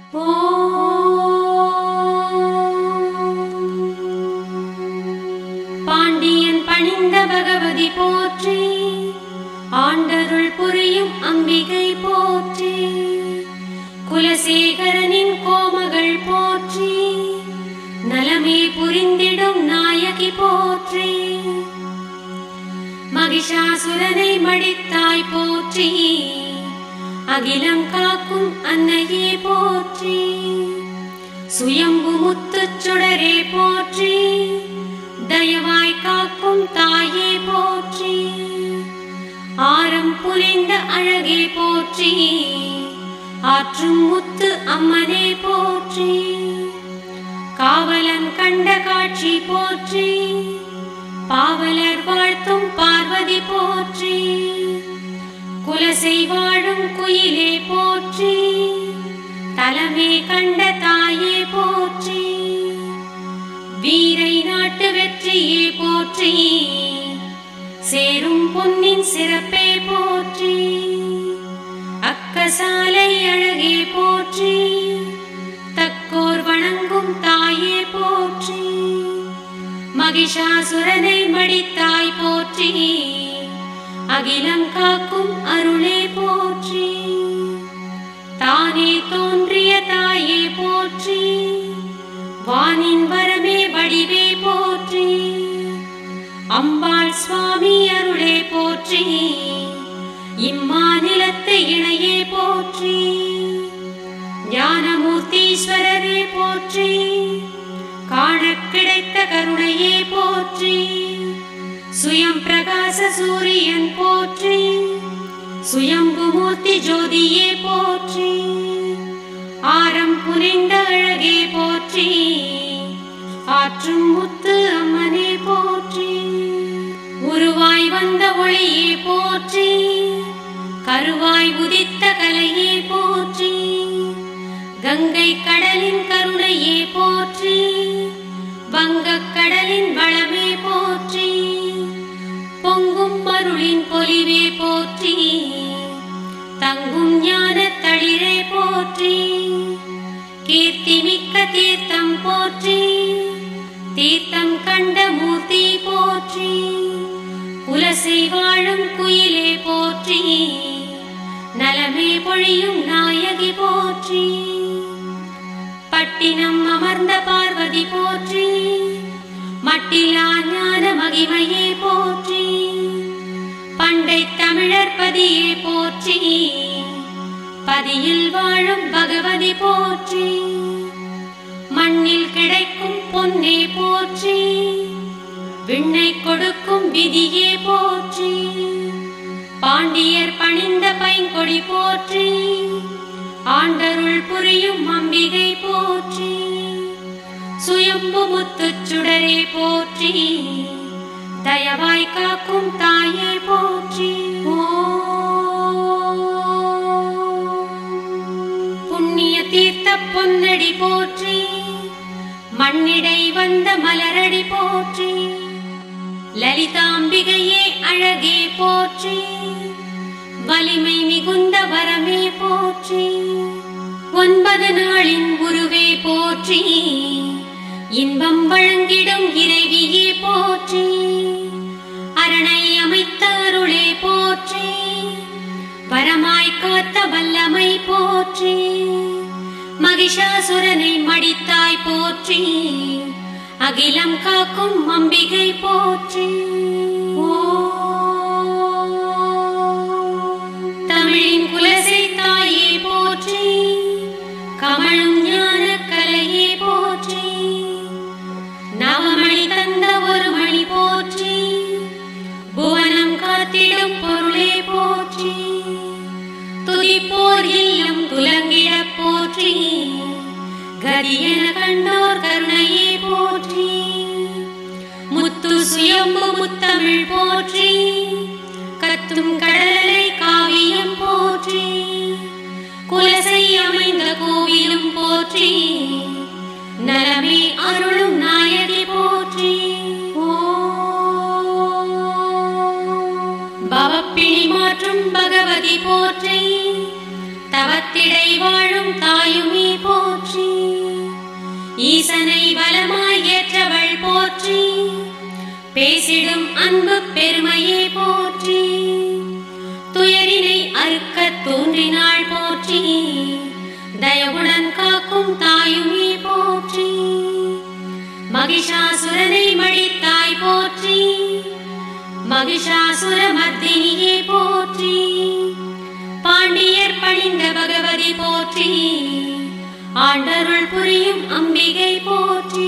பாண்டியன் பணிந்த பகவதி போற்றி ஆண்டருள் புரியும் அம்பிகை போற்றி குலசேகரனின் கோமகள் போற்றி நலமே புரிந்திடும் நாயகி போற்றி மகிஷாசுரனை மடித்தாய் போற்றி அகிலம் காக்கும் அன்னையே போற்றி சுயம்பு முத்துச் சுடரே போற்றி தயவாய் காக்கும் தாயே போற்றி ஆரம் புரிந்த அழகே போற்றி ஆற்றும் முத்து அம்மனே போற்றி காவலன் கண்ட காட்சி போற்றி பாவலர் வாழ்த்தும் பார்வதி போற்றி குலசை வாழும் குயிலே போற்றி தலமே கண்ட தாயே போற்றி வீரை நாட்டு வெற்றியே போற்றி சேரும் பொன்னின் சிறப்பே போற்றி அக்கசாலை அழகே போற்றி தக்கோர் வணங்கும் தாயே போற்றி மகிஷாசுரனை மடித்தாய் போற்றி அகிலம் காக்கும் அருளே போற்றி தானே தோன்றிய தாயே போற்றி வானின் வரமே வடிவே போற்றி அம்பாள் சுவாமி அருளே போற்றி இம்மாநிலத்து இணையே போற்றி ஞானமூர்த்தீஸ்வரரே போற்றி காணக் கிடைத்த கருணையே போற்றி சுயம் பிரகாச சூரியன் போற்றி சுயம்புமூர்த்தி ஜோதியே போற்றி ஆரம் புனைந்த அழகே போற்றி ஆற்றும் முத்து அம்மனே போற்றி உருவாய் வந்த ஒளியே போற்றி கருவாய் உதித்த கலையே போற்றி கங்கை கடலின் கருணையே போற்றி வங்கக் கடலின் வளமே போற்றி பொங்கும் அருளின் பொலிவே போற்றி தங்கும் ஞான தளிரே போற்றி கீர்த்தி மிக்க தீர்த்தம் போற்றி தீர்த்தம் கண்ட மூர்த்தி போற்றி குலசை வாழும் குயிலே போற்றி நலமே பொழியும் நாயகி போற்றி பட்டினம் அமர்ந்த பார்வதி போற்றி மட்டிலா ஞான மகிமையே போற்றி பண்டை தமிழர் பதியே போற்றி பதியில் வாழும் பகவதி போற்றி மண்ணில் கிடைக்கும் பொன்னே போற்றி விண்ணை கொடுக்கும் விதியே போற்றி பாண்டியர் பணிந்த பைங்கொடி போற்றி ஆண்டருள் புரியும் அம்பிகை போற்றி சுயம்பு முத்துச் சுடரே போற்றி தயவாய் காக்கும் தாயே போற்றி புண்ணிய தீர்த்த பொன்னடி போற்றி மண்ணிடை வந்த மலரடி போற்றி லலிதாம்பிகையே அழகே போற்றி வலிமை மிகுந்த வரமே போற்றி ஒன்பது நாளின் உருவே போற்றி இன்பம் வழங்கிடும் இறைவியே போற்றி அரணை அமைத்த அருளே போற்றி வரமாய் காத்த வல்லமை போற்றி மகிஷாசுரனை மடித்தாய் போற்றி அகிலம் காக்கும் அம்பிகை போற்றி தமிழின் குலசை தாயே போற்றி கமழும் ஞான கலையே போற்றி நவமணி தந்த ஒரு மணி போற்றி புவனம் காத்திடும் பொருளே போற்றி துதிப்போர் இல்லம் துலங்கிட போற்றி கரியன கண்டோர் கருணையே போற்றி முத்து சுயம்பு முத்தமிழ் போற்றி கத்தும் கடலை காவியம் போற்றி குலசை அமைந்த கோவிலும் போற்றி நலமே அருளும் நாயகி போற்றி பவப்பிணி மாற்றும் பகவதி போற்றி தவத்திடை வாழும் தாயுமே போற்றி ஈசனை வலமாய் ஏற்றவள் போற்றி பேசிடும் அன்பு பெருமையே போற்றி துயரினை அறுக்கத் தோன்றினாள் போற்றி தயவுடன் காக்கும் தாயுமே போற்றி மகிஷாசுரனை மடித்தாய் போற்றி மகிஷாசுர மர்தினியே போற்றி பாண்டியர் பணிந்த பகவதி போற்றி ஆண்டருள் புரியும் அம்பிகை போற்றி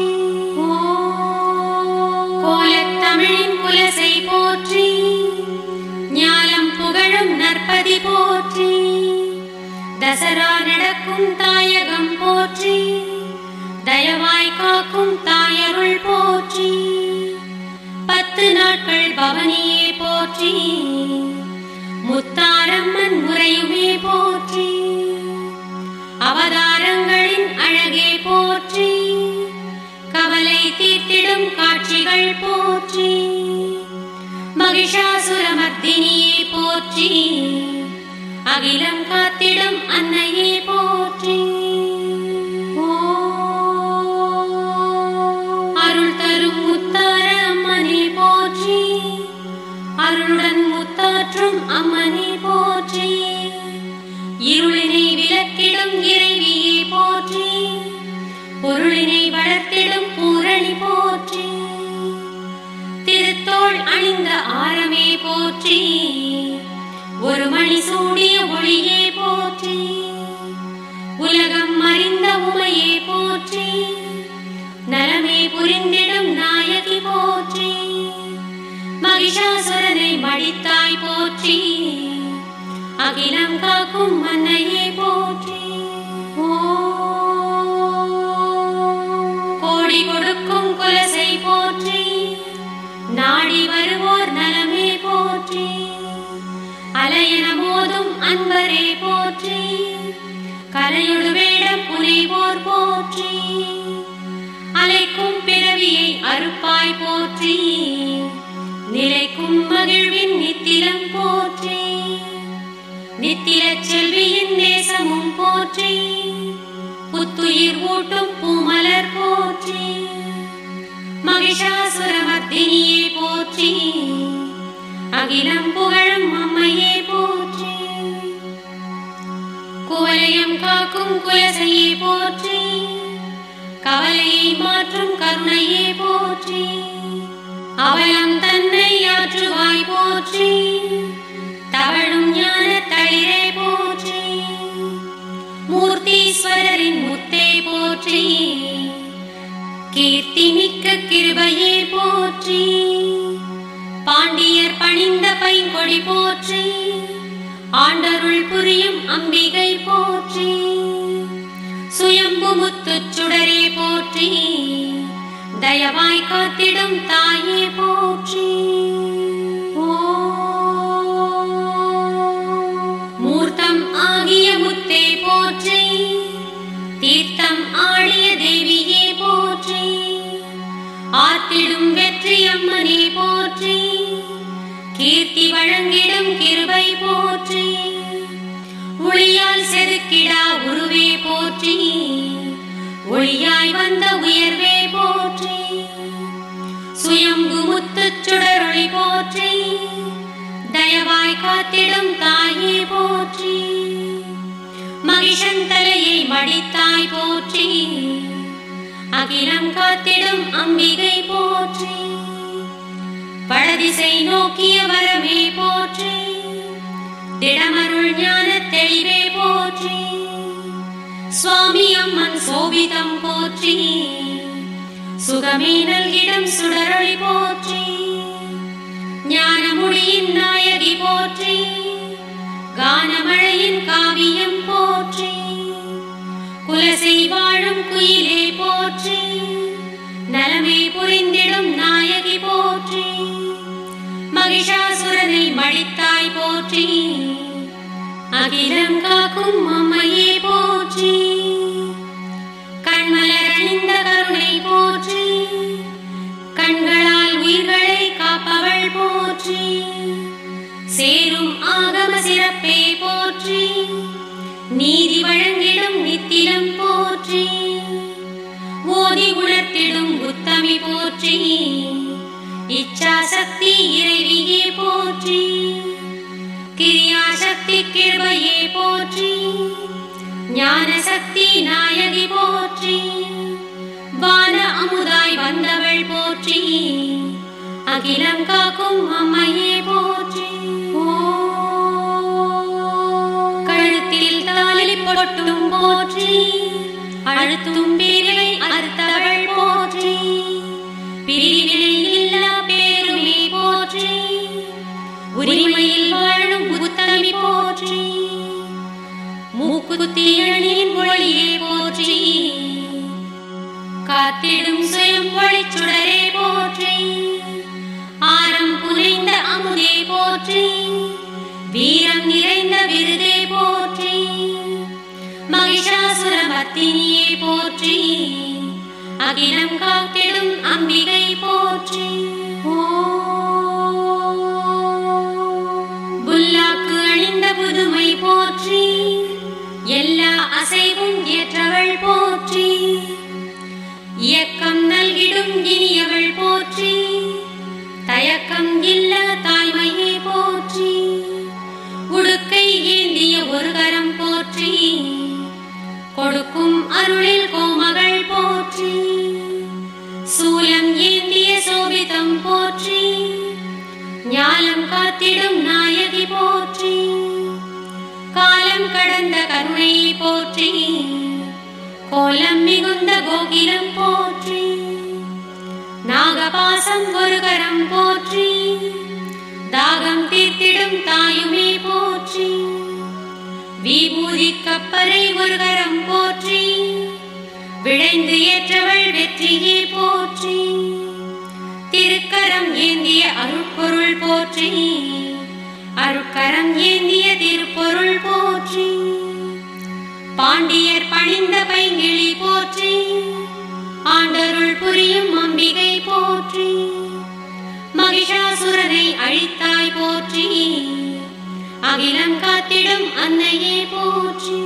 கோலத்தமிழின் குலசை போற்றி ஞாலம் புகழும் நற்பதி போற்றி தசரா நடக்கும் தாயகம் போற்றி தயவாய் காக்கும் தாயருள் போற்றி பத்து நாட்கள் பவனியே போற்றி முத்தாரம்மன் முறையுமே போற்றி அவதாரங்களின் அழகே போற்றி கவலை தீர்த்திடும் காட்சிகள் போற்றி மகிஷாசுரமர்த்தினியே போற்றி அகிலம் காத்திடும் அன்னையே போற்றி அருள் தரும் முத்தார அம்மனே போற்றி அருளுடன் முத்தாற்றும் அம்மனே போற்றி இருளினை விலக்கிடும் இறைவியே போற்றி பொருளினை வளர்த்திடும் பூரணி போற்றி திருத்தோள் அணிந்த ஆரமே போற்றி ஒரு மணி சூடிய ஒளியே போற்றி உலகம் அறிந்த உமையே போற்றி நலமே புரிந்திடும் நாயகி போற்றி மகிஷாசுரனை மடித்தாய் போற்றி அகிலம் காக்கும் மன்னையே போற்றி கோடி கொடுக்கும் குலசை போற்றி நாடி வருவோர் நலமே போற்றி அலையன மோதும் அன்பரே போற்றி கரையொடு வேடம் புனைவோர் போற்றி அலைக்கும் பிறவியை அறுப்பாய் போற்றி நிலைக்கும் மகிழ்வின் நித்திலம் போற்றி நித்திலச் செல்வியின் நேசமும் போற்றி புத்துயிர் ஊட்டும் பூமலர் போற்றி மகிஷாசுரமர்த்தினியே போற்றி அகிலம் புகழும் அம்மையே போற்றி குவலயம் காக்கும் குலசையே போற்றி கவலையை மாற்றும் கருணையே போற்றி அவலம் தன்னை ஆற்றுவாய் போற்றி தவழும் ஞான தளிரே போற்றி மூர்த்தீஸ்வரரின் முத்தே போற்றி கீர்த்தி மிக்க கிருபையே போற்றி பாண்டியர் பணிந்த பைங்கொடி போற்றி ஆண்டருள் புரியும் அம்பிகை போற்றி சுயம்பு முத்துச் சுடரே போற்றி தயவாய் காத்திடும் தாயே போற்றி மூர்த்தம் ஆகிய முத்தே போற்றி தீர்த்தம் ஆடிய தேவியே போற்றி ஆத்திடும் வெற்றி அம்மனே போற்றி கீர்த்தி வழங்கிடும் கிருபை போற்றி ஒளியால் செதுக்கிடா உருவே போற்றி ஒளியாய் வந்த உயர்வே போற்றி சுயம்பு முத்துச் சுடரொளி போற்றி தயவாய் காத்திடும் தாயே போற்றி மகிஷன் தலையை மடித்தாய் போற்றி அகிலம் காத்திடும் அம்பிகை போற்றி வடதிசை நோக்கிய வரமே போற்றி திடமருள் ஞான தெளிவே போற்றி சுவாமி அம்மன் சோபிதம் போற்றி சுகமே நல்கிடும் சுடரொளி போற்றி ஞானமுடியின் நாயகி போற்றி கானமழையின் காவியம் போற்றி குலசை வாழும் குயிலே போற்றி நலமே புரிந்திடும் நாயகி போற்றி மகிஷாசுரனை மடித்தாய் போற்றி அகிலம் காக்கும் அம்மையே போற்றி கண்மலர் அணிந்த கருணை போற்றி கண்களால் உயிர்களை காப்பவள் போற்றி சேரும் ஆகம சிறப்பே போற்றி நீதி வழங்கிடும் நித்திலம் போற்றி போற்றி இச்சாசக்தி இறைவியே போற்றி கிரியாசக்தி கிருபையே போற்றி ஞான சக்தி நாயகி போற்றி வான அமுதாய் வந்தவள் போற்றி அகிலம் காக்கும் அம்மையே போற்றி கழுத்தில் தாலி பொட்டும் போற்றி அழுத்தும் பிரிவை அறுத்தவள் போற்றி பிரிவினை இல்லா பேருமே போற்றி உரிமையில் வாழும் புத்தமி போற்றி மூக்குத்தியணின் ஒளியே போற்றி காத்திடும் சுயம் ஒளிச்சுடரே போற்றி ஆரம் புனைந்த அமுதே போற்றி வீரம் நிறைந்த விருதே போற்றி மகிஷாசுரமத்தினியே போற்றி அகிலம் காத்திடும் அம்பிகை போற்றி புல்லாக்கு அணிந்த புதுமை போற்றி எல்லா அசைவும் ஏற்றவள் போற்றி இயக்கம் நல்கிடும் இனியவள் போற்றி தயக்கம் இல்ல தாய்மையை போற்றி உடுக்கை ஏந்திய ஒரு கரம் போற்றி கொடுக்கும் அருளில் கோமகள் போற்றி சூலம் ஏந்திய சோபிதம் போற்றி ஞாலம் காத்திடும் நாயகி போற்றி காலம் கடந்த கருணையை போற்றி கோலம் மிகுந்த கோகிலம் போற்றி நாகபாசம் ஒரு கரம் போற்றி தாகம் தீர்த்திடும் தாயுமே போற்றி விபூதி கப்பரை ஒரு கரம் போற்றி விழைந்து ஏற்றவள் வெற்றியே போற்றி திருக்கரம் ஏந்திய அருட்பொருள் போற்றி அருட்கரம் ஏந்திய திருப்பொருள் போற்றி பாண்டியர் பணிந்த பைங்கிளி போற்றி ஆண்டருள் புரியும் அம்பிகை போற்றி மகிஷாசுரனை அழித்தாய் போற்றி அகிலம் காத்திடும் அன்னையே போற்றி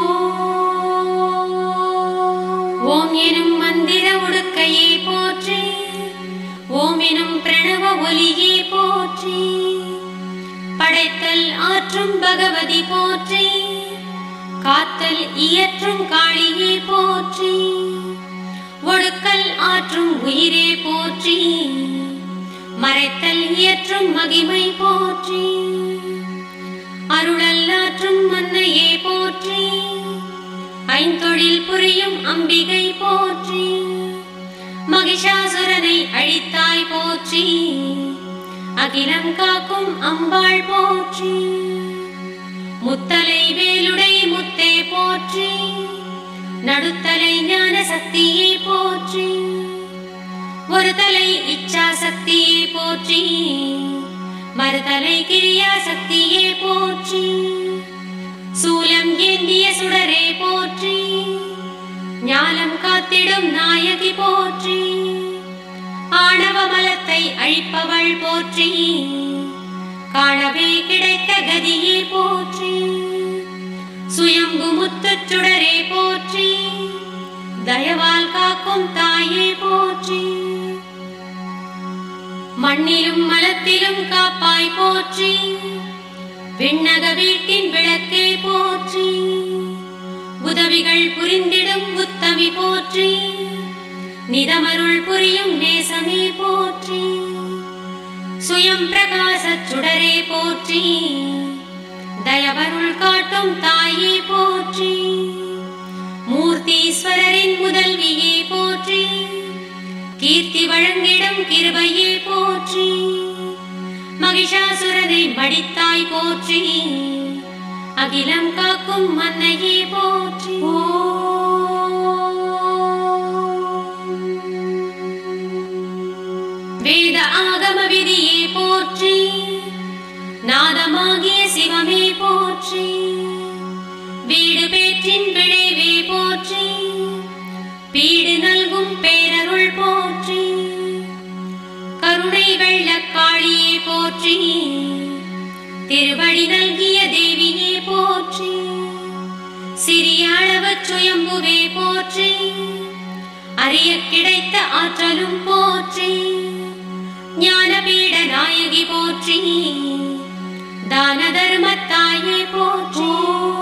ஓம் எனும் மந்திர உடுக்கையே போற்றி ஓம் எனும் பிரணவ ஒலியே போற்றி படைத்தல் ஆற்றும் பகவதி போற்றி காத்தல் இயற்றும் காளியே போற்றி ஒடுக்கல் ஆற்றும் உயிரே போற்றி மறைத்தல் இயற்றும் மகிமை போற்றி அருளல் ஆற்றும் மன்னையே போற்றி ஐந்தொழில் புரியும் அம்பிகை போற்றி மகிஷாசுரனை அழித்தாய் போற்றி அகிலம் காக்கும் அம்பாள் போற்றி முத்தலை வேலுடை முத்தே போற்றி நடுத்தலை ஞான சக்தியை போற்றி ஒரு தலை இச்சா சக்தியை போற்றி மறுதலை கிரியா சக்தியே போற்றி சூலம் ஏந்திய சுடரே போற்றி ஞானம் காத்திடும் நாயகி போற்றி ஆணவ மலத்தை அழிப்பவள் போற்றி காணவே கிடைத்த கதியே போற்றி சுயம்பு முத்துச் சுடரே போற்றி தயவால் காக்கும் தாயே போற்றி மண்ணிலும் மலத்திலும் காப்பாய் போற்றி விண்ணக வீட்டின் விளக்கே போற்றி உதவிகள் புரிந்திடும் உத்தமி போற்றி நிதமருள் புரியும் நேசமே போற்றி சுயம் பிரகாச சுடரே போற்றி தயவருள் காட்டும் தாயே போற்றி மூர்த்தீஸ்வரரின் முதல்வியே போற்றி கீர்த்தி வழங்கிடும் கிருபையே போற்றி மகிஷாசுரனை மடித்தாய் போற்றி அகிலம் காக்கும் மன்னையே போற்றி வேத ஆகம விதியே போற்றி நாதமாகிய சிவமே போற்றி வீடு பேற்றின் விளைவே போற்றி பீடு நல்கும் பேரருள் போற்றி கருணை வெள்ளக்காளியே போற்றி திருவடி நல்கிய தேவியே போற்றி சிறிய அளவு சுயம்புவே போற்றி அறிய கிடைத்த ஆற்றலும் போற்றி ஞானபீட நாயகி போற்றி தான தர்மத்தாயே போற்றி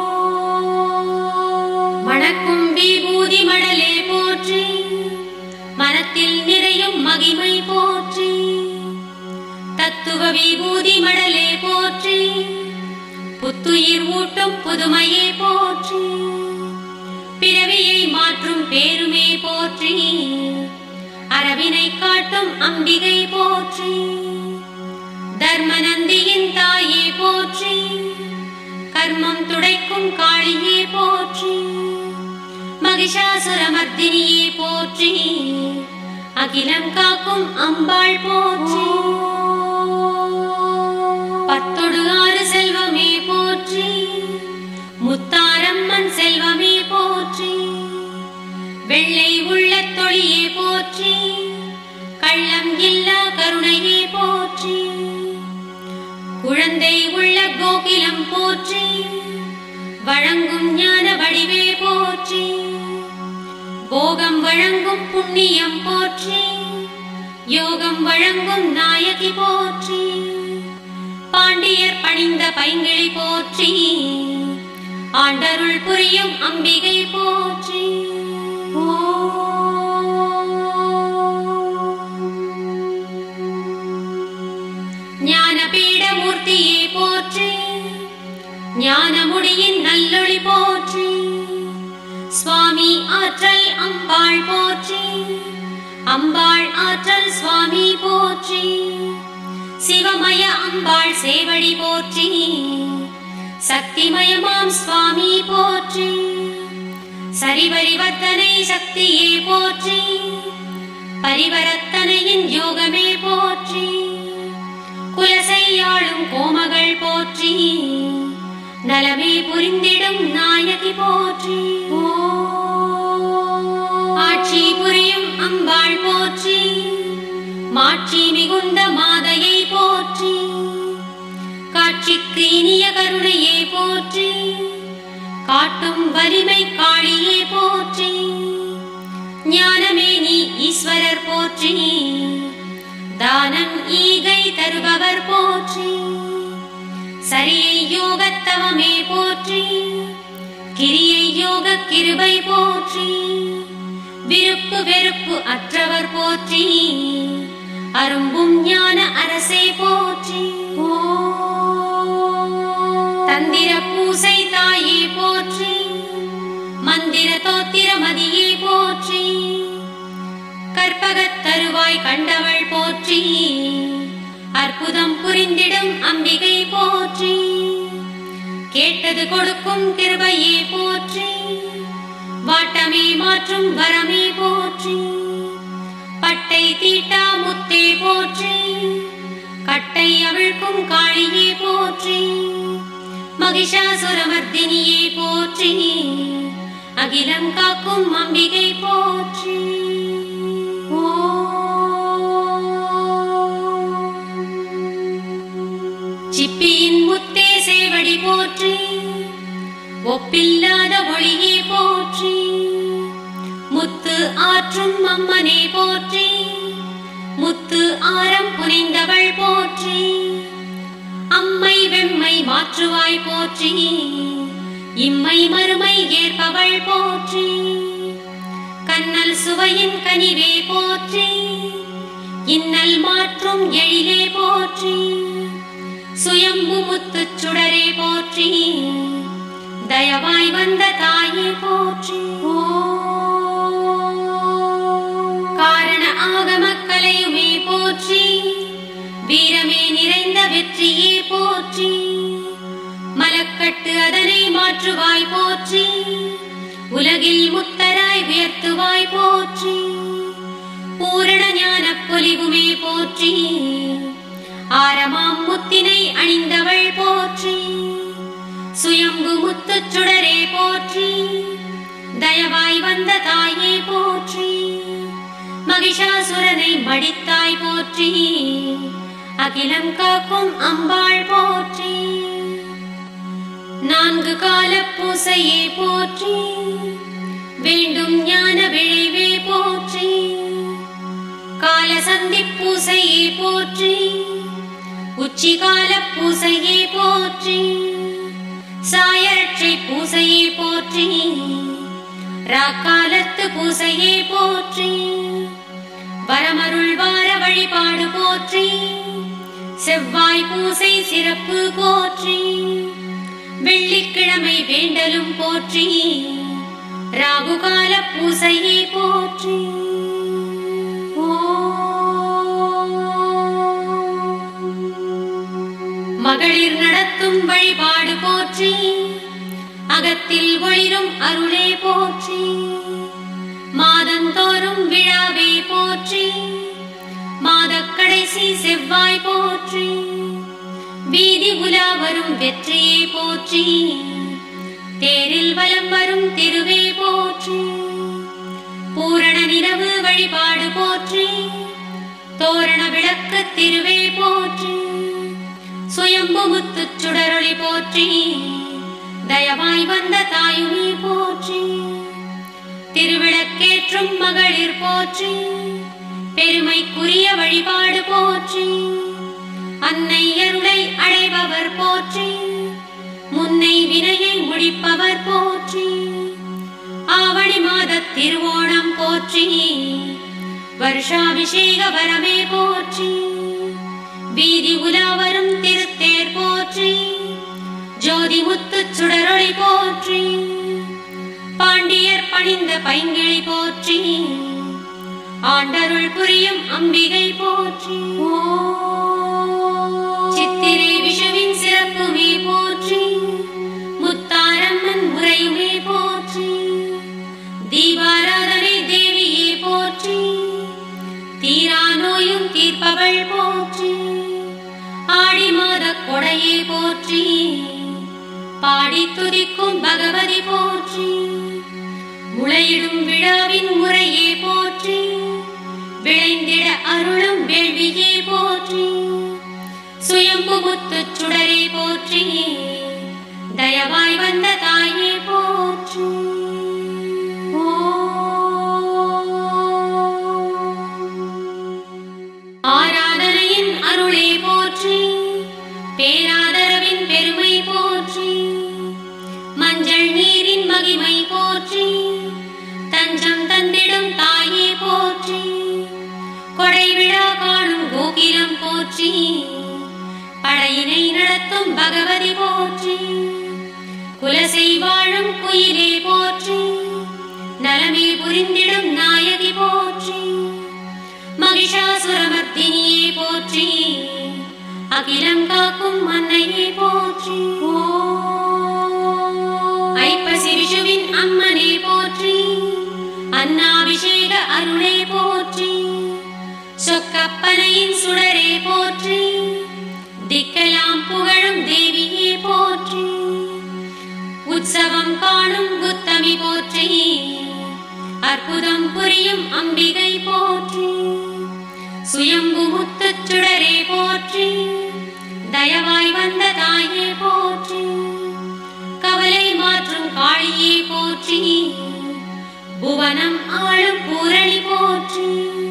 மணக்கும் விபூதி மடலே போற்றி மனத்தில் நிறையும் மகிமை போற்றி தத்துவ விபூதி மடலே போற்றி புத்துயிர் ஊட்டும் புதுமையே போற்றி பிறவியை மாற்றும் பேருமே போற்றி அரவினை காட்டும் அம்பிகை போற்றி தர்மநந்தியின் தாயே போற்றி கர்மம் துடைக்கும் காளியே போற்றி மகிஷாசுரமர்த்தினியே போற்றி அகிலம் காக்கும் அம்பாள் போற்றி பத்தொடு ஆறு செல்வமே போற்றி முத்தாரம்மன் செல்வமே போற்றி வெள்ளை உள்ள தொழியே போற்றி கள்ளம் இல்லா கருணையே போற்றி குழந்தை உள்ள கோகிலம் போற்றி வழங்கும் ஞான வடிவே போற்றி போகம் வழங்கும் புண்ணியம் போற்றி யோகம் வழங்கும் நாயகி போற்றி பாண்டியர் பணிந்த பைங்கிழி போற்றி ஆண்டருள் புரியும் அம்பிகை போற்றி ஞானபீட மூர்த்தியே போற்றி ஞானமுடியின் நல்லொளி போற்றி சுவாமி ஆற்றல் அம்பாள் போற்றி அம்பாள் ஆற்றல் சுவாமி போற்றி சிவமய அம்பாள் சேவடி போற்றி சக்திமயமாம் சுவாமி போற்றி சரிபரிவர்த்தனை சக்தியே போற்றி பரிவரத்தனையின் யோகமே போற்றி குலசையாளும் கோமகள் போற்றி நலமே புரிந்திடும் நாயகி போற்றி ஆட்சி புரியும் அம்பாள் போற்றி மாட்சி மிகுந்த மாதையை போற்றி காட்சிக்கு இனிய கருணையே போற்றி காட்டும் வலிமை காளியே போற்றி ஞானமே நீ ஈஸ்வரர் போற்றி தானம் ஈகை தருபவர் போற்றி சரியை யோகத்தவமே போற்றி கிரியை யோக கிருபை போற்றி விருப்பு வெறுப்பு அற்றவர் போற்றி அரும்பும் ஞான அரசே போற்றி தந்திர பூசை தாயே போற்றி மந்திர தோத்திர மதியே போற்றி கற்பகத் தருவாய் கண்டவள் போற்றி அற்புதம் புரிந்திடும் அம்பிகை போற்றி கேட்டது கொடுக்கும் கிருபையே போற்றி வாட்டமே மாற்றும் வரமே போற்றி பட்டை தீட்டா முத்தே போற்றி கட்டை அவிழ்க்கும் காளியே போற்றி மகிஷாசுரமர்த்தினியே போற்றி அகிலம் காக்கும் அம்பிகை போற்றி சிப்பியின் முத்தே சேவடி போற்றி ஒப்பில்லாத ஒளியே போற்றி முத்து ஆற்றும் அம்மனே போற்றி முத்து ஆரம் புனிந்தவள் போற்றி அம்மை வெம்மை மாற்றுவாய் போற்றி இம்மை மறுமை ஏற்பவள் போற்றி கண்ணல் சுவையின் கனிவே போற்றி இன்னல் மாற்றும் எழிலே போற்றி சுயம்பு முத்துச் சுடரே போற்றி தயவாய் வந்த தாயே போற்றி காரண ஆகமக்கலையுமே போற்றி வீரமே நிறைந்த வெற்றியே போற்றி மலக்கட்டு அதனை மாற்றுவாய் போற்றி உலகில் முத்தராய் உயர்த்துவாய் போற்றி பூரண ஞான பொலிவுமே போற்றி ஆரமாம் முத்தினை அணிந்தவள் போற்றி சுயம்பு முத்துச் சுடரே போற்றி தயவாய் வந்த தாயே போற்றி மகிஷாசுரனை மடித்தாய் போற்றி அகிலம் காக்கும் அம்பாள் போற்றி நான்கு கால பூசையே போற்றி வேண்டும் ஞான விளைவே போற்றி பூசையே போற்றி உச்சிகால பூசையே போற்றி சாயரட்சை பூசையே போற்றி ராக்காலத்து பூசையே போற்றி வரமருள் வார வழிபாடு போற்றி செவ்வாய் பூசை சிறப்பு போற்றி வெள்ளிக்கிழமை வேண்டலும் போற்றி ராகுகால பூசையே போற்றி மகளிர் நடத்தும் வழிபாடு போற்றி அகத்தில் ஒளிரும் அருளே போற்றி மாதந்தோறும் விழாவே போற்றி மாதக் கடைசி செவ்வாய் போற்றி வீதி உலா வரும் வெற்றியே போற்றி தேரில் வலம் வரும் திருவே போற்றி பூரண நிலவு வழிபாடு போற்றி தோரண விளக்கு திருவே போற்றி சுயம்பு முத்துச் சுடரொளி போற்றி தயவாய் வந்த தாயுமே போற்றி திருவிளக்கேற்றும் மகளிர் போற்றி பெருமைக்குரிய வழிபாடு போற்றி அன்னை அருளை அடைபவர் போற்றி முன்னை வினையை முடிப்பவர் போற்றி ஆவணி மாத திருவோணம் போற்றி வருஷாபிஷேக வரமே போற்றி வீதி உலாவரும் திருத்தேர் போற்றி ஜோதி முத்து சுடரொளி போற்றி பாண்டியர் பணிந்த பைங்கிழி போற்றி ஆண்டருள் புரியும் அம்பிகை போற்றி சித்திரை விஷுவின் சிறப்புமே போற்றி முத்தாரம்மன் முறையுமே போற்றி தீபாராதனை தேவியே போற்றி தீரா நோயும் தீர்ப்பவள் போற்றி ஆடி மாத கொடையே போற்றி பாடி துதிக்கும் பகவதி போற்றி முளையிடும் விழாவின் முறையே போற்றி விளைந்திட அருளும் வேள்வியே போற்றி சுயம்பு முத்துச் சுடரே போற்றி தயவாய் வந்த தாயே போற்றி ஆராதனையின் அருளே போற்றி பேராதரவின் பெருமை போற்றி மஞ்சள் நீரின் மகிமை போற்றி தஞ்சம் தந்திடும் தாயே போற்றி கொடை விழா காணும் கோகிலம் போற்றி படையினை நடத்தும் பகவதி போற்றி குலசை வாழும் குயிலே போற்றி நலமே புரிந்திடும் நாயகி போற்றி மகிஷாசுரமர்த்தினியே போற்றி அகிலம் காக்கும் அன்னையே போற்றி ஐப்பசி விஷுவின் அம்மனே போற்றி அன்னாபிஷேக அருளே போற்றி சொக்கப்பனையின் சுடரே போற்றி திக்கலாம் புகழும் தேவியே போற்றி உற்சவம் காணும் புத்தமி போற்றி அற்புதம் புரியும் அம்பிகை போற்றி சுயம்பு முத்துச் சுடரே போற்றி தயவாய் வந்த தாயே போற்றி கவலை மாற்றும் காளியே போற்றி புவனம் ஆளும் பூரணி போற்றி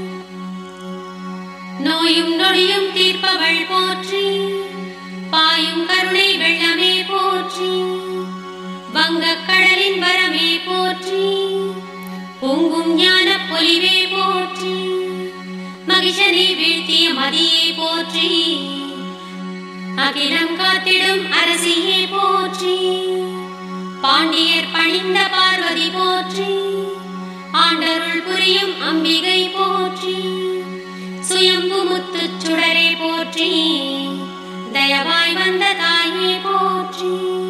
நோயும் நொடியும் தீர்ப்பவள் போற்றி பாயும் கருணை வெள்ளமே போற்றி வங்கக் கடலின் வரமே போற்றி பொங்கும் ஞான பொலிவே போற்றி மகிஷனை வீழ்த்திய மதியே போற்றி அகிலம் காத்திடும் அரசியே போற்றி பாண்டியர் பணிந்த பார்வதி போற்றி ஆண்டருள் புரியும் அம்பிகை போற்றி சுயம்பு முத்துச் சுடரே போற்றி தயவாய் வந்த தாயே போற்றி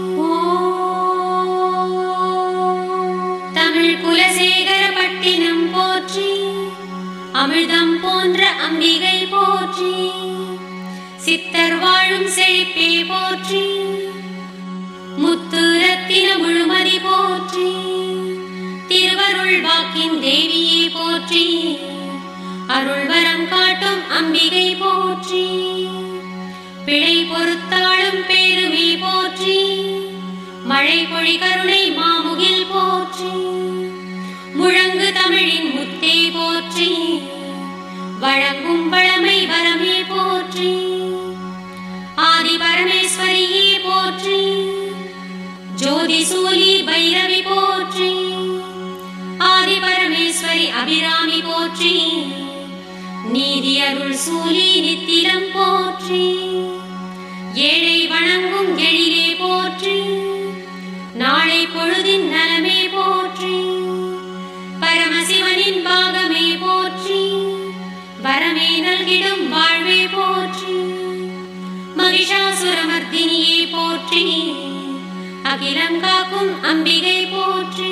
தமிழ் குலசேகர பட்டினம் போற்றி அமிர்தம் போன்ற அம்பிகை போற்றி சித்தர் வாழும் செழிப்பே போற்றி முத்து ரத்தின முழுமதி போற்றி திருவருள் வாக்கின் தேவியே போற்றி அருள் வரம் காட்டும் அம்பிகை போற்றி பிழை பொறுத்தாளும் பேருமே போற்றி மழை பொழி கருணை மாமுகில் போற்றி முழங்கு தமிழின் முத்தே போற்றி வழங்கும் வளமை வரமே போற்றி ஆதி பரமேஸ்வரியே போற்றி ஜோதி சூலி பைரவி போற்றி ஆதி பரமேஸ்வரி அபிராமி போற்றி நீதி அருள் சூலி நித்திலம் போற்றி ஏழை வணங்கும் எழிலே போற்றி நாளை பொழுதின் நலமே போற்றி பரமசிவனின் பாகமே போற்றி வரமே நல்கிடும் வாழ்வே போற்றி மகிஷாசுரமர்த்தினியே போற்றி அகிலம் காக்கும் அம்பிகை போற்றி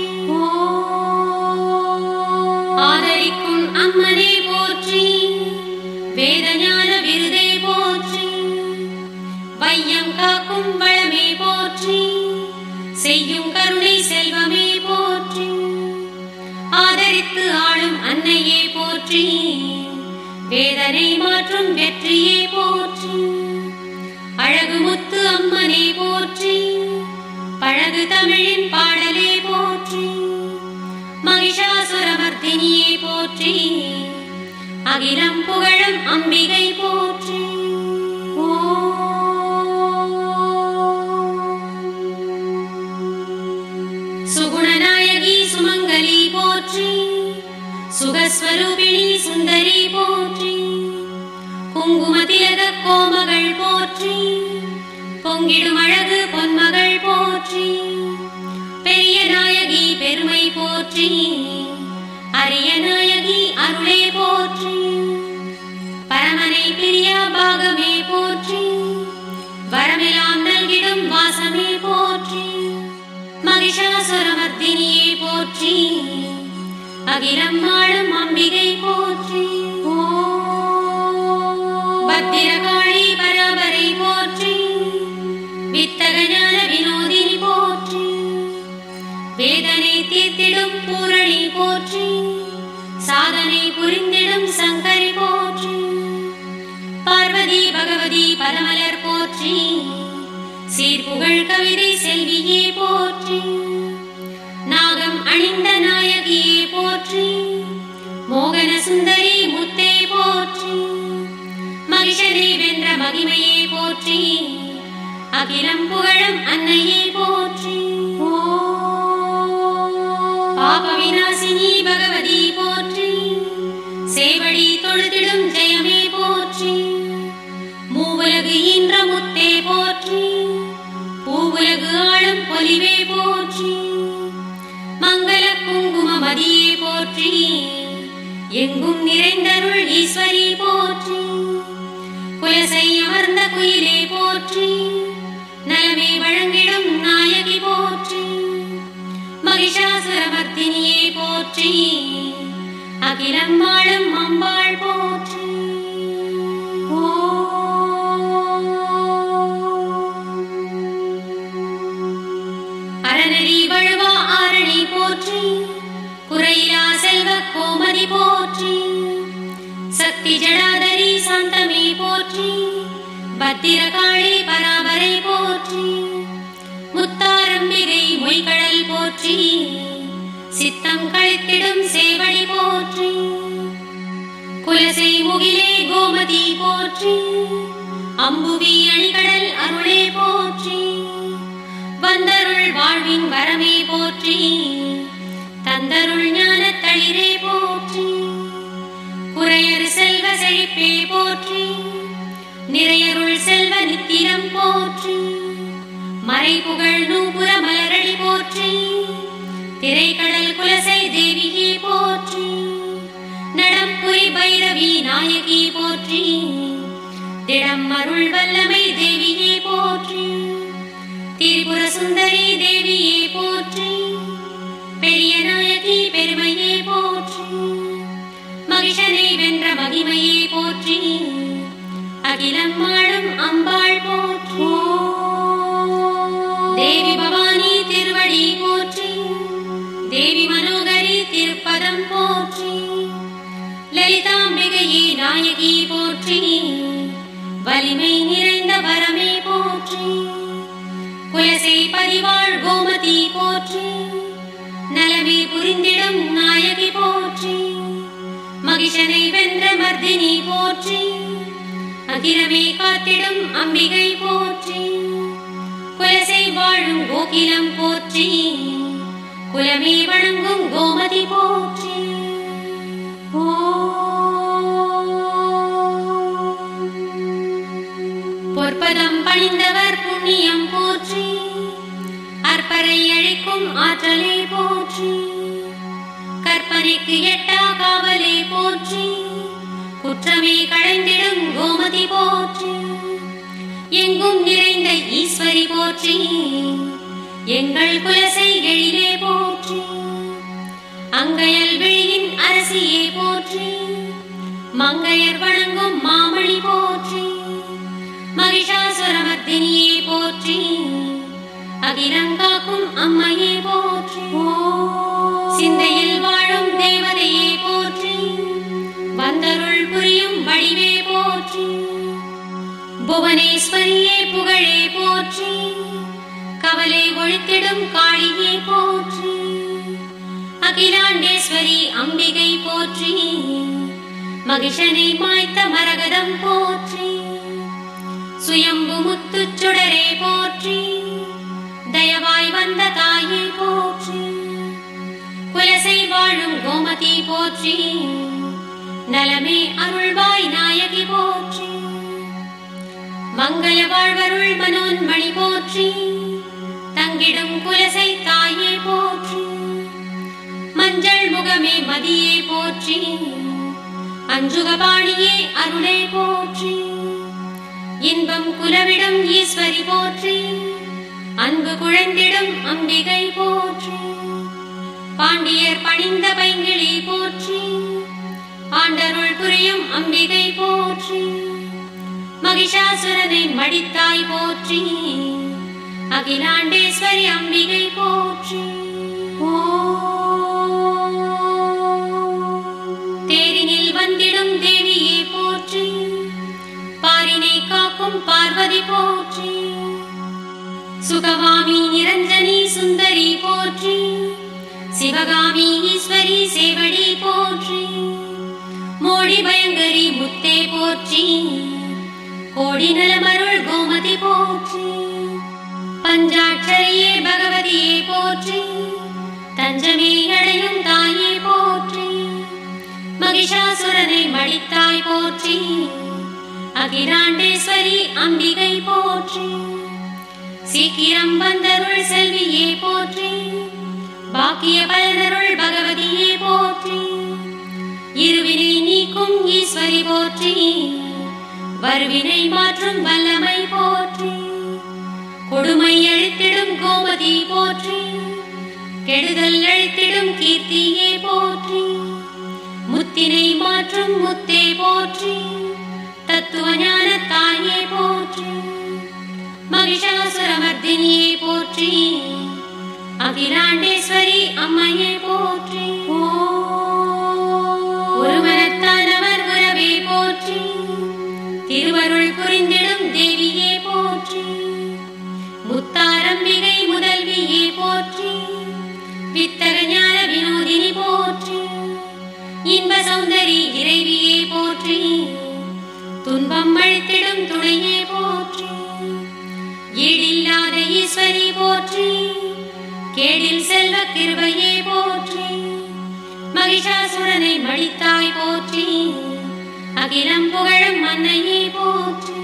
ஆதரிக்கும் அம்மனே போற்றி வேதஞான விருதே போற்றி வையம் காக்கும் வளமே போற்றி செய்யும் கருணை செல்வமே போற்றி ஆதரித்து ஆளும் அன்னையே போற்றி வேதனை மாற்றும் வெற்றியே போற்றி அழகு முத்து அம்மனே போற்றி பழகு தமிழின் பாடலே போற்றி மகிஷாசுரமர்த்தினியே போற்றி அகிலம் புகழும் அம்பிகை போற்றி சுகுணநாயகி சுமங்கலி போற்றி சுகஸ்வரூபிணி சுந்தரி போற்றி குங்குமதிலக கோமகள் போற்றி பொங்கிடும் அழகு பொன்மகள் போற்றி பெரிய நாயகி பெருமை போற்றி அரிய நாயகி அருளே போற்றி பரமனை பிரியா பாகமே போற்றி வரமெல்லாம் நல்கிடும் வாசமே போற்றி மகிஷாசுரமர்த்தினியே போற்றி அகிலம் ஆளும் அம்பிகை போற்றி பத்திரகாளி பராபரை போற்றி வித்தக ஞான வினோதினி போற்றி வேதனை தீர்த்திடும் பூரணி போற்றி சாதனை புரிந்திடும் சங்கரி போற்றி பார்வதி பகவதி பரமலர் போற்றி சீர்புகழ் கவிதை செல்வியே போற்றி நாகம் அணிந்த நாயகியே போற்றி மோகன சுந்தரி முத்தே போற்றி மகிஷனை வென்ற மகிமையே போற்றி அகிலம் புகழும் அன்னையே போற்றி பாப விநாசினி பகவதி போற்றி சேவடி தொழுதிடும் ஜெயமே போற்றி மூவுலகு ஈன்ற முத்தே போற்றி பூவுலகு ஆளும் பொலிவே போற்றி மங்கள குங்கும மதியே போற்றி எங்கும் நிறைந்தருள் ஈஸ்வரி போற்றி குலசை அமர்ந்த குயிலே போற்றி நலமே வழங்கிடும் நாயகி போற்றி மகிஷாசுரமர்த்தினியே போற்றி அகிலம் வாழும் அம்பாள் போற்றி அறநெறி வழுவா ஆரணி போற்றி குறையிலா செல்வ கோமதி போற்றி சக்தி ஜடாதரி சாந்தமே போற்றி பத்திரகாளி பராபரை போற்றி முத்தாரம்பிகை மொய்கடல் போற்றி சித்தம் கழித்திடும் சேவடி போற்றி குலசை முகிலே கோமதி போற்றி அம்புவி அணிகடல் அருளே போற்றி வந்தருள் வாழ்வின் வரமே போற்றி தந்தருள் ஞான தளிரே போற்றி குறையறு செல்வ செழிப்பே போற்றி நிறையருள் செல்வ நித்திரம் போற்றி மறைபுகழ் நூபுர மலரடி போற்றி திரைக்கடல் குலசை தேவியே போற்றி நடம்புரி பைரவி நாயகி போற்றி திடம் அருள் வல்லமை தேவியே போற்றி திரிபுர சுந்தரி தேவியே போற்றி பெரிய நாயகி பெருமையே போற்றி மகிஷனை வென்ற மகிமையே போற்றி அகிலம் வாழும் அம்பாள் போற்றி தேவி பவானி திருவடி போற்றி தேவி மனோகரி திருப்பதம் போற்றி லலிதாம்பிகையே நாயகி போற்றி வலிமை நிறைந்த வரமே போற்றி குலசை பதிவாழ் கோமதி போற்றி நலமே புரிந்திடும் நாயகி போற்றி மகிஷனை வென்ற மர்த மர்தினி போற்றி அகிலமே காத்திடும் அம்பிகை போற்றி குலசை வாழும் கோகிலம் போற்றி குலமே வணங்கும் கோமதி போற்றி பொற்பதம் பணிந்தவர் புண்ணியம் போற்றி அற்பரை அழிக்கும் ஆற்றலே போற்றி கற்பனைக்கு எட்டா காவலே போற்றி குற்றமே களைந்திடும் கோமதி போற்றி எங்கும் நிறைந்த ஈஸ்வரி போற்றி எங்கள் குலசை எழிலே போற்றி அங்கையல் விழியின் அரசியே போற்றி மங்கையர் வணங்கும் மாமணி போற்றி மகிஷாசுரமர்த்தினியே போற்றி அகிலங்காக்கும் அம்மையே போற்றி சிந்தையில் வாழும் தேவதையே போற்றி வந்தருள் புரியும் வடிவே போற்றி புவனேஸ்வரியே புகழே போற்றி கவலை ஒழித்திடும் காளியே போற்றி அகிலாண்டேஸ்வரி அம்பிகை போற்றி மகிஷனை மாய்த்த மரகதம் போற்றி சுயம்பு முத்துச் சுடரே போற்றி தயவாய் வந்த தாயே போற்றி குலசை வாழும் கோமதி போற்றி நலமே அருள்வாய் நாயகி போற்றி மங்கள வாழ்வருள் மனோன்மணி போற்றி தங்கிடும் குலசை தாயே போற்றி மஞ்சள் முகமே மதியே போற்றி அஞ்சுகபாணியே அருளே போற்றி இன்பம் குலவிடும் ஈஸ்வரி போற்றி அன்பு குழந்திடும் அம்பிகை போற்றி பாண்டியர் பணிந்த பைங்கிளி போற்றி ஆண்டருள் புரியும் அம்பிகை போற்றி மகிஷாசுரனை மடித்தாய் போற்றி அகிலாண்டேஸ்வரி அம்பிகை போற்றி தேரினில் வந்திடும் தேவியே போற்றி பாரினை காக்கும் பார்வதி போற்றி சுகவாமி நிரஞ்சனி சுந்தரி போற்றி சிவகாமி ஈஸ்வரி சேவடி போற்றி மோடி பயங்கரி முத்தே போற்றி கோடி நலமருள் கோமதி போற்றி பஞ்சாட்சரியே பகவதியே போற்றி தஞ்சமே அடையும் தாயே போற்றி மகிஷாசுரனை மடித்தாய் போற்றி அகிலாண்டேஸ்வரி அம்பிகை போற்றி சீக்கிரம் வந்தருள் செல்வியே போற்றி பாக்கிய பலனருள் பகவதியே போற்றி இருவினை நீக்கும் ஈஸ்வரி போற்றி வருவினை மாற்றும் வல்லமை போற்றி கொடுமை அழித்திடும் கோமதி போற்றி கெடுதல் அழித்திடும் கீர்த்தியே போற்றி முத்தினை மாற்றும் முத்தே போற்றி தத்துவ ஞான தாயே போற்றி மகிஷாசுரமர்தினியே போற்றி அகிலாண்டேஸ்வரி அம்மையே போற்றி ஒருவனத்தானவர் உறவே போற்றி திருவருள் புரிந்திடும் தேவியே போற்றி முத்தாரம்பிகை முதல்வியே போற்றி வித்தக ஞான வினோதினி போற்றி இன்ப சௌந்தரி இறைவியே போற்றி துன்பம் அழித்திடும் துணையே போற்றி ஈடில்லாத ஈஸ்வரி போற்றி கேடில் செல்வ கிருபையே போற்றி மகிஷாசுரனை மடித்தாய் போற்றி அகிலம் புகழும் மன்னையே போற்றி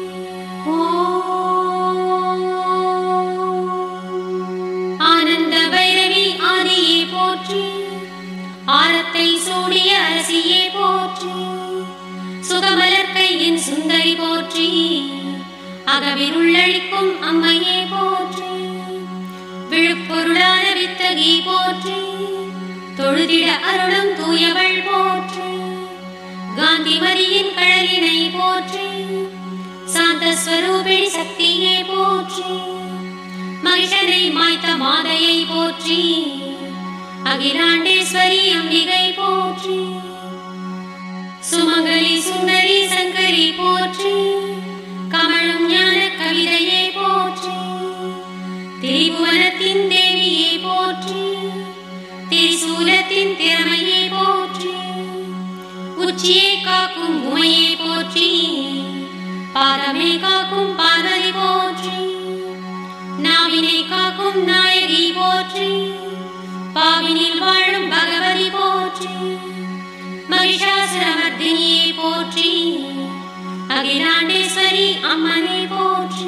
ஆனந்த பைரவி ஆதியே போற்றி ஆரத்தை சூடிய அரசியே போற்றி சுகமலர் கையின் சுந்தரி போற்றி அகவிருள்ளழிக்கும் அம்மையே போற்றி விழுப்பொருளான வித்தகி போற்றி தொழுதிட அருளும் தூயவள் போற்றி காந்திமதியின் கழலினை போற்றி சாந்த ஸ்வரூபிணி சக்தியே போற்றி மகிஷனை மாய்த்த மாதையை போற்றி அகிலாண்டேஸ்வரி அம்பிகை போற்றி சுமங்கலி சுந்தரி சங்கரி போற்றி கமழும் ஞான கவிதையே போற்றி திரிபுவனத்தின் தேவியே போற்றி திரிசூலத்தின் திறமையே போற்றி உச்சி உச்சியை காக்கும் உமையை போற்றி பாதமே காக்கும் பார்வதி போற்றி நாவினை காக்கும் நாயகி போற்றி பாவினில் வாழும் பகவதி போற்றி மகிஷாசுரமர்தினியை போற்றி அகிலாண்டேஸ்வரி அம்மனை போற்றி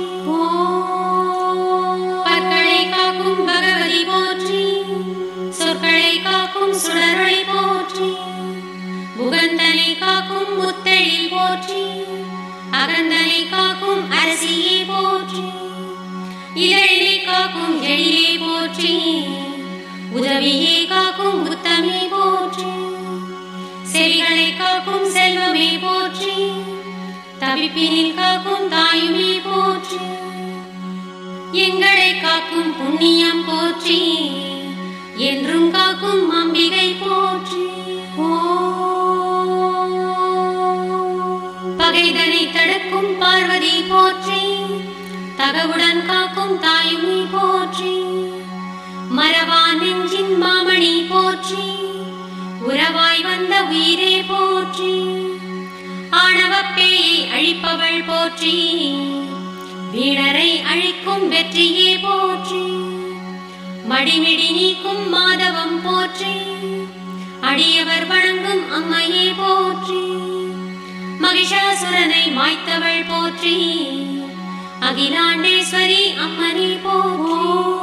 பற்களை காக்கும் பகவதி போற்றி சொற்களை காக்கும் சுடரொளி போற்றி முகந்தனை காக்கும் முத்தெழில் போற்றி அகந்தனை காக்கும் அரசியை போற்றி இதழிலே காக்கும் எழிலே போற்றி உதவியே காக்கும் உத்தமே போற்றி செவிகளை காக்கும் செல்வமே போற்றி தவிப்பினில் காக்கும் தாயுமே போற்றி எங்களை காக்கும் புண்ணியம் போற்றி என்றும் காக்கும் அம்பிகை போற்றி பகைதனை தடுக்கும் பார்வதி போற்றி தகவுடன் காக்கும் தாயுமே போற்றி மரவா நெஞ்சின் மாமணி போற்றி உறவாய் வந்த உயிரே போற்றி ஆணவப் பேயை அழிப்பவள் போற்றி வீரரை அழிக்கும் வெற்றியே போற்றி மடிமிடி நீக்கும் மாதவம் போற்றி அடியவர் வணங்கும் அம்மையே போற்றி மகிஷாசுரனை மாய்த்தவள் போற்றி அகிலாண்டேஸ்வரி அம்மனே போற்றி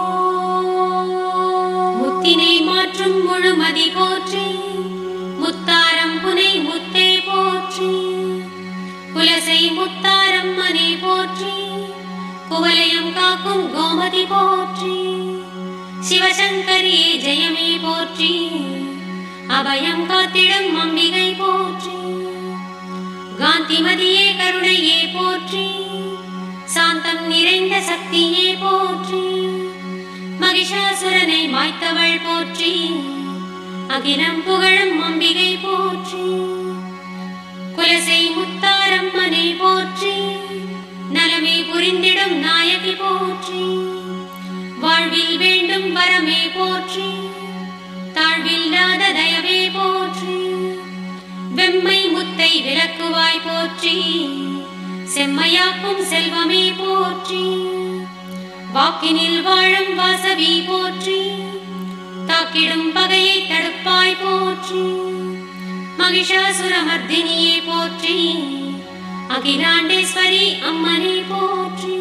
முத்தினை மாற்றும் முழுமதி போற்றி முத்தாரம் புனை முத்தே போற்றி குலசை முத்தாரம்மனே போற்றி குவலயம் காக்கும் கோமதி போற்றி சிவசங்கரியே ஜெயமே போற்றி அபயம் காத்திடும் அம்பிகை போற்றி காந்திமதியே கருணையே போற்றி சாந்தம் நிறைந்த சக்தியே போற்றி மகிஷாசுரனை மாய்த்தவள் போற்றி அகிலம் புகழும் அம்பிகை போற்றி குலசை முத்தாரம்மனை போற்றி நலமே புரிந்திடும் நாயகி போற்றி வாழ்வில் வேண்டும் வரமே போற்றி தாழ்வில்லாத தயவே போற்றி வெம்மை முத்தை விளக்குவாய் போற்றி செம்மையாக்கும் செல்வமே போற்றி வாக்கினில் வாழும் வாசவி போற்றி தாக்கிடும் பகையை தடுப்பாய் போற்றி மகிஷாசுரமர்தினியே போற்றி அகிலாண்டேஸ்வரி அம்மனே போற்றி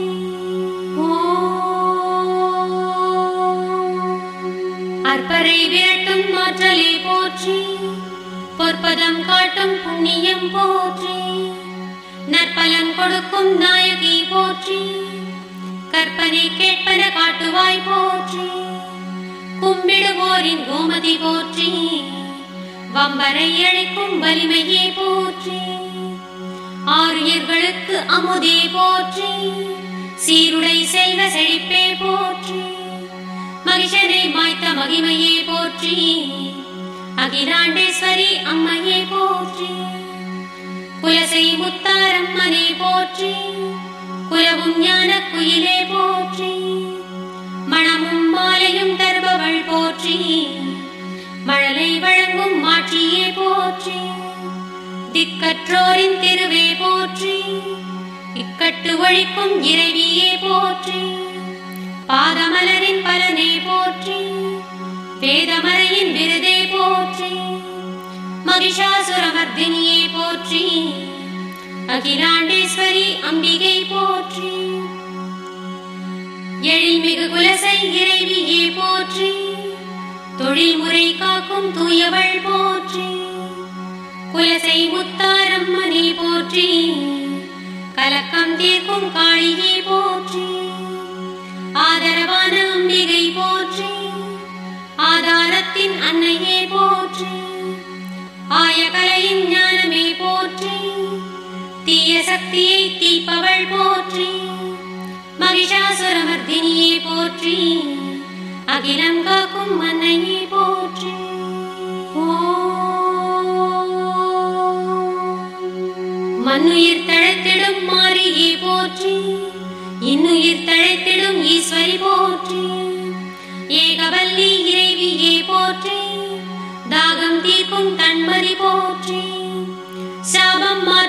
அற்பரை விரட்டும் மாற்றலே போற்றி பொற்பதம் காட்டும் புண்ணியம் போற்றி நற்பலன் கொடுக்கும் நாயகி போற்றி கற்பனை கேட்பன காட்டுவாய் போற்றி கும்பிடுவோரின் கோமதி போற்றி வம்பரை அழைக்கும் வலிமையே போற்றி ஆரியர்களுக்கு அமுதே போற்றி சீருடை செல்வ செழிப்பே போற்றி மகிஷனை மாய்த்த மகிமையே போற்றி அகிலாண்டேஸ்வரி அம்மையே போற்றி குலசை முத்தாரம்மனே போற்றி குலவும் ஞான குயிலே போற்றி மணமும் மாலையும் தருபவள் போற்றி மழலை வழங்கும் மாட்சியே போற்றி திக்கற்றோரின் திருவே போற்றி இக்கட்டு ஒழிக்கும் இறைவியே போற்றி பாதமலரின் பலனே போற்றி வேதமறையின் விருதே போற்றி மகிஷாசுரமர்தினியே போற்றி அகிலாண்டேஸ்வரி அம்பிகை போற்றி எழில்மிகு குலசை இறைவியே போற்றி தொழில் முறை காக்கும் தூயவள் போற்றி குலசை முத்தாரம்மனே போற்றி கலக்கம் தீர்க்கும் காளியே போற்றி ஆதரவான அம்பிகை போற்றி ஆதாரத்தின் அன்னையே போற்றி ஆயகலையின் ஞானமே போற்றி தீய சக்தியை தீப்பவள் போற்றி மகிஷாசுரமர்தினியே போற்றி அகிலம் காக்கும் அன்னையே போற்றி மண்ணுயிர் தழைத்திடும் மாரியே போற்றி இன்னுயிர் தழைத்திடும் ஈஸ்வரி போற்றி ஏகவல்லி இறைவியே போற்றி தாகம் தீர்க்கும் தன்மதி போற்றி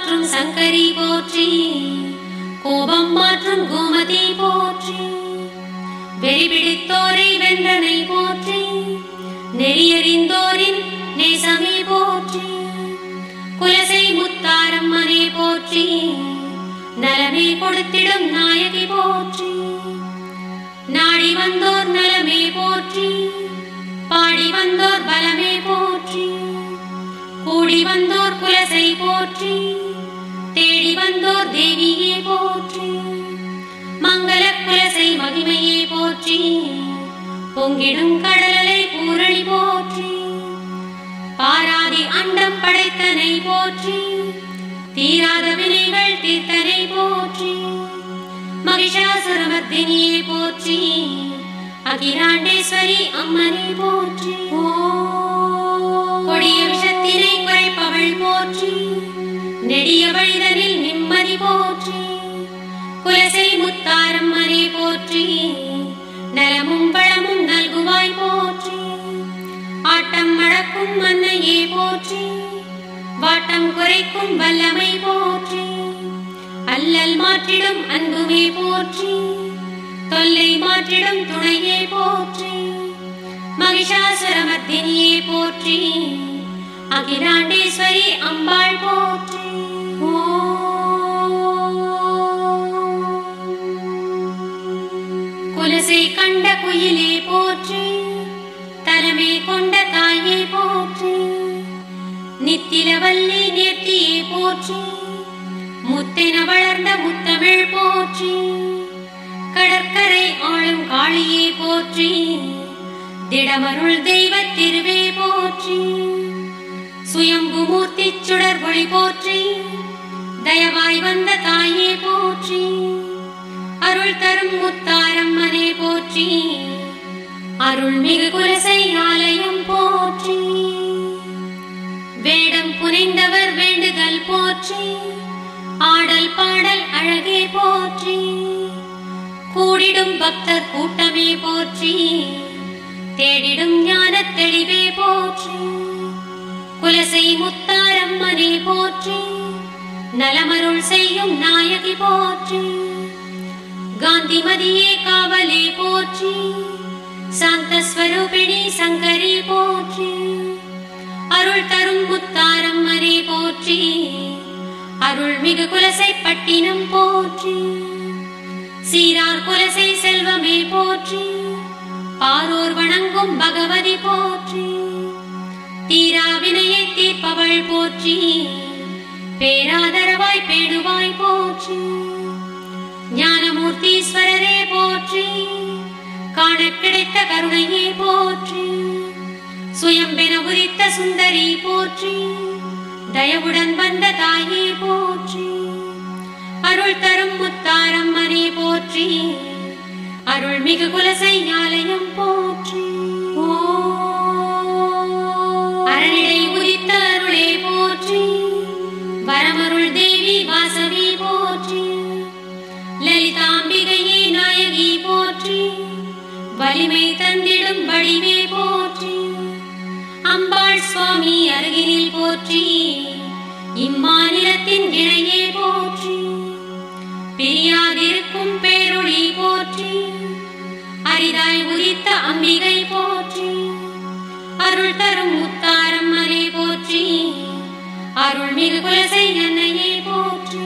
மாற்றும் சங்கரி போற்றி கோபம் மாற்றும் கோமதி போற்றி வெறி பிடித்தோரை வென்றனை போற்றி நெறியறிந்தோரின் நேசமே போற்றி குலசை முத்தாரம்மனே போற்றி நலமே கொடுத்திடும் நாயகி போற்றி நாடி வந்தோர் நலமே போற்றி பாடி வந்தோர் பலமே போற்றி கூடி வந்தோர் குலசை போற்றி தேடி வந்தோர் தேவியே போற்றி மங்கள குலசை மகிமையே போற்றி பொங்கிடும் கடலலை பூரணி போற்றி பாராதி அண்டம் படைத்தனை போற்றி தீராத வினைகள் தீர்த்தனை போற்றி மகிஷாசுரமர்த்தினியே போற்றி அகிலாண்டேஸ்வரி அம்மனை போற்றி கொடிய விஷத்தினை குறைப்பவள் போற்றி நெடிய வழிதனில் நிம்மதி போற்றி குலசை முத்தாரம்மனே போற்றி நலமும் வளமும் நல்குவாய் போற்றி ஆட்டம் அடக்கும் மன்னையே போற்றி வாட்டம் குறைக்கும் வல்லமை போற்றி அல்லல் மாற்றிடும் அன்புமே போற்றி தொல்லை மாற்றிடும் துணையே போற்றி மகிஷாசுரமர்த்தினியே போற்றி அகிலாண்டேஸ்வரி அம்பாள் போற்றி குலசை கண்ட குயிலே போற்றி தலைமை கொண்ட தாயே போற்றி நித்திலவல்லி நேர்த்தியே போற்றி முத்தென வளர்ந்த முத்தமிழ் போற்றி கடற்கரை ஆளும் காளியே போற்றி திடமருள் தெய்வ திருவே போற்றி சுயம்பு மூர்த்தி சுடர் ஒளி போற்றி தயவாய் வந்த தாயே போற்றி அருள் தரும் முத்தாரம்மனே போற்றி அருள்மிகு குலசை ஆலயம் போற்றி வேடம் புனைந்தவர் வேண்டுதல் போற்றி ஆடல் பாடல் அழகே போற்றி கூடிடும் பக்தர் கூட்டமே போற்றி தேடிடும் ஞான தெளிவே போற்றி குலசை முத்தாரம்மனே போற்றி நலமருள் செய்யும் நாயகி போற்றி காந்திமதியே காவலே போற்றி சாந்த ஸ்வரூபிணி சங்கரி போற்றி அருள் தரும் முத்தாரம்மனே போற்றி அருள்மிகு குலசை பட்டினம் போற்றி சீரார் குலசை செல்வமே போற்றி பாரோர் வணங்கும் பகவதி போற்றி தீராவினையை தீர்ப்பவள் போற்றி பேராதரவாய் பேணுவாய் போற்றி ஞானமூர்த்தீஸ்வரரே போற்றி காண கிடைத்த கருணையே போற்றி சுயம்பென உதித்த சுந்தரி போற்றி தயவுடன் வந்த தாயே போற்றி அருள் தரும் முத்தாரம்மனே போற்றி அருள்மிகு குலசை ஆலயம் போற்றி அரணிடை உதித்த அருளே போற்றி வரமருள் தேவி வாசவி போற்றி லலிதாம்பிகையே நாயகி போற்றி வலிமை தந்திடும் வடிவே போற்றி அம்பாள் சுவாமி அருகினில் போற்றி இம்மாநிலத்தின் இணையே போற்றி பிரியாதிருக்கும் பேரொளி போற்றி அரிதாய் உதித்த அம்பிகை போற்றி அருள் தரும் முத்தாரம் மலே போற்றி அருள்மிகு குலசை அன்னையே போற்றி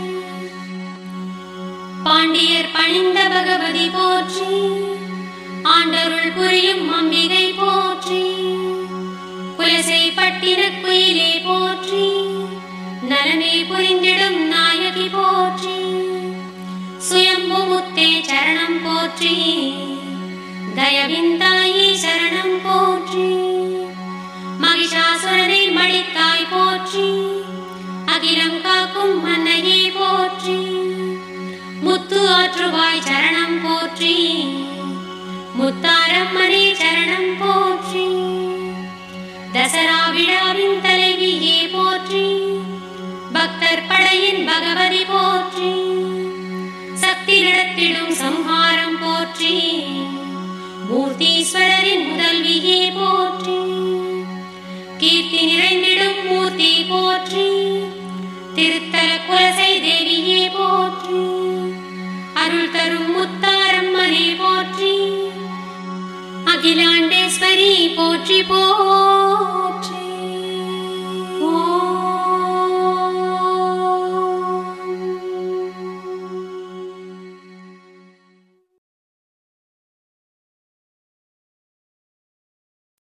பாண்டியர் பணிந்த பகவதி போற்றி ஆண்டருள் புரியும் அம்பிகை போற்றி குலசை பட்டின குயிலே போற்றி நலமே புரிந்திடும் நாயகி போற்றி சுயம்பு முத்தே சரணம் போற்றி தயவிந்தாயி சரணம் போற்றி மகிஷாசுரனை மடித்தாய் போற்றி அகிலம் காக்கும் மன்னையே போற்றி முத்து ஆற்றுவாய் சரணம் போற்றி முத்தாரம்மனே சரணம் போற்றி தசரா விழாவின் தலைவியே போற்றி பக்தர் படையின் பகவதி போற்றி சக்தி நடத்திடும் சம்ஹாரம் போற்றி மூர்த்தீஸ்வரரின் முதல்வியே போற்றி கீர்த்தி நிறைந்திடும் மூர்த்தி போற்றி திருத்தல குலசை தேவியே போற்றி அருள் தரும் முத்தாரம்மனே போற்றி அகிலாண்டேஸ்வரி போற்றி போ